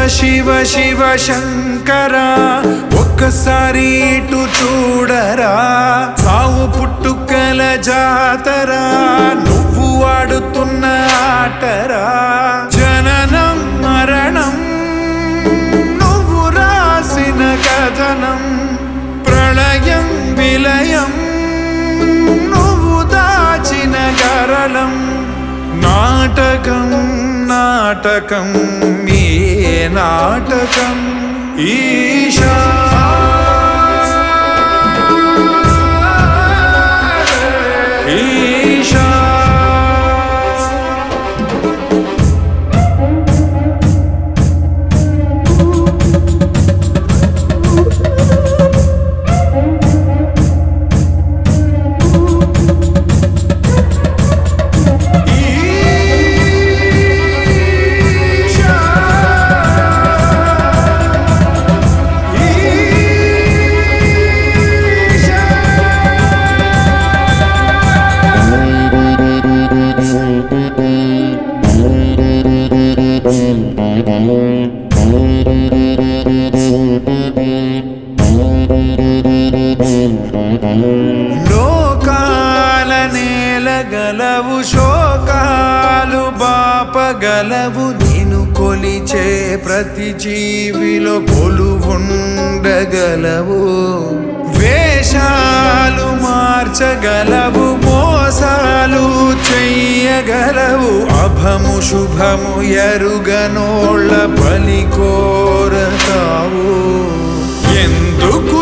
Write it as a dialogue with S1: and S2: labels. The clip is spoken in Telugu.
S1: శివ శివ శంకర ఒక్కసారి ఇటు చూడరా సావు పుట్టుకల జాతరా నువ్వు ఆడుతున్న ఆటరా జననం మరణం నువ్వు రాసిన కథనం ప్రళయం విలయం నువ్వు దాచిన గరళం నాటకం నాటకం ఏ నాటకం ఈశా ఈశా ఈశా ఈశా లోకాల నేలగలవు శోకాలు బాపగలవు నేను కొలిచే ప్రతి జీవిలో కొలువుండగలవు వేషాలు మార్చగలవు మోసాలు చెయ్యగలవు అభము శుభము ఎరుగనోళ్ళ బలి కోరతావు ఎందుకు